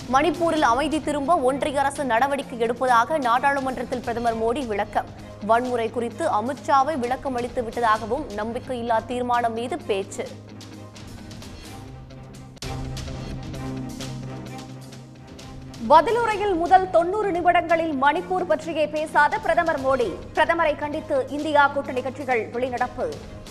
மணிப்பூரில் அமைதி திரும்ப ஒன்றிய அரசு நடவடிக்கை எடுப்பதாக நாடாளுமன்றத்தில் பிரதமர் மோடி விளக்கம் வன்முறை குறித்து அமித்ஷாவை விளக்கம் அளித்து விட்டதாகவும் நம்பிக்கையில்லா தீர்மானம் மீது பேச்சு பதிலுரையில் முதல் தொன்னூறு நிமிடங்களில் மணிப்பூர் பற்றியே பேசாத பிரதமர் மோடி பிரதமரை கண்டித்து இந்தியா கூட்டணி கட்சிகள் வெளிநடப்பு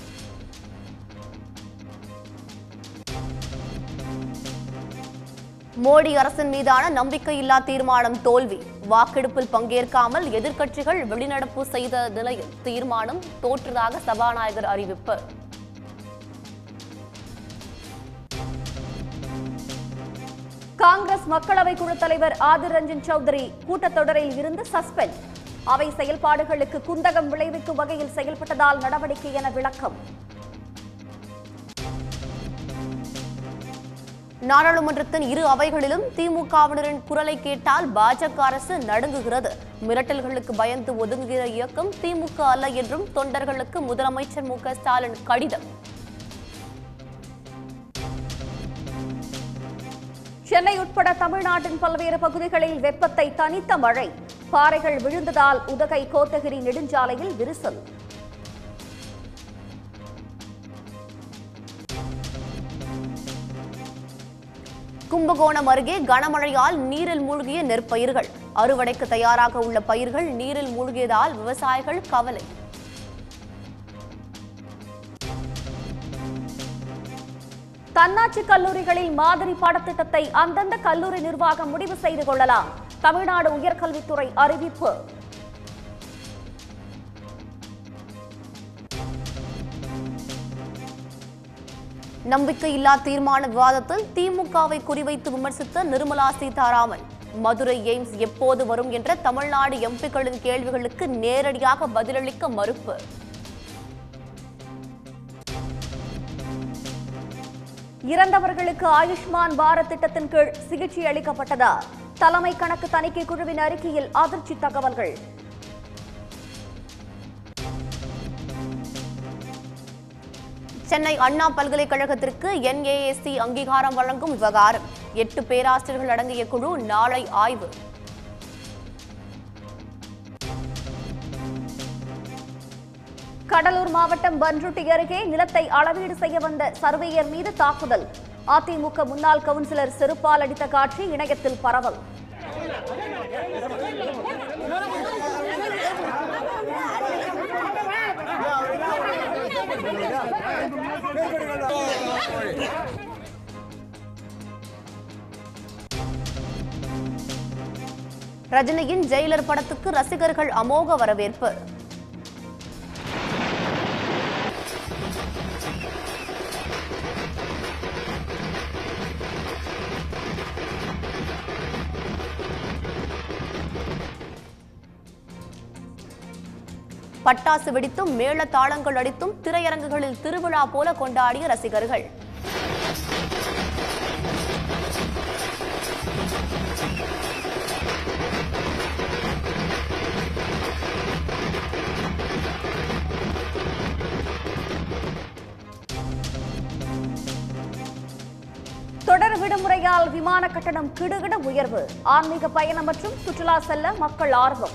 மோடி அரசின் மீதான நம்பிக்கையில்லா தீர்மானம் தோல்வி வாக்கெடுப்பில் பங்கேற்காமல் எதிர்க்கட்சிகள் வெளிநடப்பு செய்த நிலையில் தீர்மானம் தோற்றதாக சபாநாயகர் அறிவிப்பு காங்கிரஸ் மக்களவை குழு தலைவர் ஆதிர் ரஞ்சன் சௌத்ரி கூட்டத்தொடரில் இருந்து சஸ்பெண்ட் அவை செயல்பாடுகளுக்கு குந்தகம் விளைவிக்கும் வகையில் செயல்பட்டதால் நடவடிக்கை என விளக்கம் நாடாளுமன்றத்தின் இரு அவைகளிலும் திமுகவினரின் குரலை கேட்டால் பாஜக அரசு நடுங்குகிறது மிரட்டல்களுக்கு பயந்து ஒதுங்குகிற இயக்கம் திமுக அல்ல என்றும் தொண்டர்களுக்கு முதலமைச்சர் மு க ஸ்டாலின் கடிதம் சென்னை உட்பட தமிழ்நாட்டின் பல்வேறு பகுதிகளில் வெப்பத்தை தனித்த மழை பாறைகள் விழுந்ததால் உதகை கோத்தகிரி நெடுஞ்சாலையில் விரிசல் கும்பகோணம் அருகே கனமழையால் நீரில் மூழ்கிய நெற்பயிர்கள் அறுவடைக்கு தயாராக உள்ள பயிர்கள் நீரில் மூழ்கியதால் விவசாயிகள் கவலை தன்னாட்சி கல்லூரிகளில் மாதிரி பாடத்திட்டத்தை அந்தந்த கல்லூரி நிர்வாகம் முடிவு செய்து கொள்ளலாம் தமிழ்நாடு உயர்கல்வித்துறை அறிவிப்பு நம்பிக்கையில்லா தீர்மான விவாதத்தில் திமுகவை குறிவைத்து விமர்சித்த நிர்மலா சீதாராமன் மதுரை எய்ம்ஸ் எப்போது வரும் என்ற தமிழ்நாடு எம்பிக்களின் கேள்விகளுக்கு நேரடியாக பதிலளிக்க மறுப்பு இறந்தவர்களுக்கு ஆயுஷ்மான் பாரத் திட்டத்தின் கீழ் சிகிச்சை அளிக்கப்பட்டதா தலைமை கணக்கு தணிக்கை குழுவின் அறிக்கையில் அதிர்ச்சி தகவல்கள் சென்னை அண்ணா பல்கலைக்கழகத்திற்கு என்ஏஎஸ்சி அங்கீகாரம் வழங்கும் விவகாரம் எட்டு பேராசிரியர்கள் அடங்கிய குழு நாளை ஆய்வு கடலூர் மாவட்டம் பன்ருட்டி அருகே நிலத்தை அளவீடு செய்ய வந்த சர்வேயர் மீது தாக்குதல் அதிமுக முன்னாள் கவுன்சிலர் செருப்பால் அடித்த காட்சி இணையத்தில் பரவல் ரஜினியின் ஜெயிலர் படத்துக்கு ரசிகர்கள் அமோக வரவேற்பு பட்டாசு வெடித்தும் மேள தாளங்கள் அடித்தும் திரையரங்குகளில் திருவிழா போல கொண்டாடிய ரசிகர்கள் தொடர் விடுமுறையால் விமான கட்டணம் கிடுகிட உயர்வு ஆன்மீக பயணம் மற்றும் சுற்றுலா செல்ல மக்கள் ஆர்வம்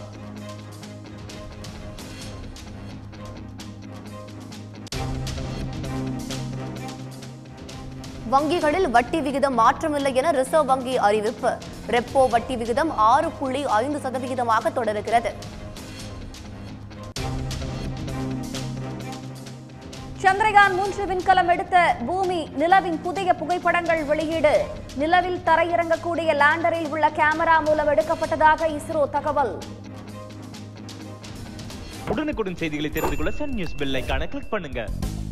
வங்கிகளில் வட்டி விகிதம் மாற்றமில்லை என ரிசர்வ் வங்கி அறிவிப்பு ரெப்போ வட்டி விகிதம் ஆறு புள்ளி ஐந்து சதவிகிதமாக தொடருகிறது சந்திரயான் மூன்று விண்கலம் எடுத்த பூமி நிலவின் புதிய புகைப்படங்கள் வெளியீடு நிலவில் தரையிறங்கக்கூடிய லேண்டரில் உள்ள கேமரா மூலம் எடுக்கப்பட்டதாக இஸ்ரோ தகவல் உடனுக்குடன் செய்திகளை தெரிந்து கொள்ள சன் நியூஸ் பெல் ஐகானை கிளிக் பண்ணுங்க